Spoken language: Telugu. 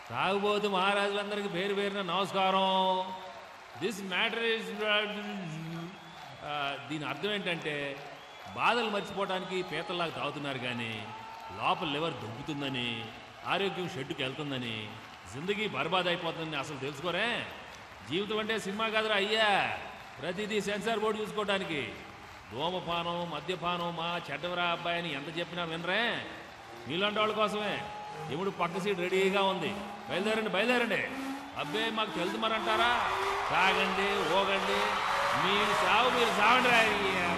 తాగుబోతు మహారాజులందరికీ పేరు పేరున నమస్కారం దిస్ మ్యాటర్ ఇస్ దీని అర్థం ఏంటంటే బాధలు మర్చిపోవడానికి పీతల్లాగా తాగుతున్నారు కానీ లోపల లివర్ దొబ్బుతుందని ఆరోగ్యం షెడ్డుకి వెళ్తుందని జిందగీ బర్బాద్ అయిపోతుందని అసలు తెలుసుకోరే జీవితం అంటే సినిమా కాదురా అయ్యా ప్రతిదీ సెన్సార్ బోర్డు చూసుకోవడానికి ధూమపానం మద్యపానం మా చెడ్డవరా అబ్బాయి అని ఎంత చెప్పినా వినరే మీలాంటి వాళ్ళ కోసమే ఇప్పుడు పక్క సీట్ రెడీగా ఉంది బయలుదేరండి బయలుదేరండి అబ్బే మాకు తెలుసు మరంటారా తాగండి ఓగండి మీ సాగు మీరు సాగండి రా.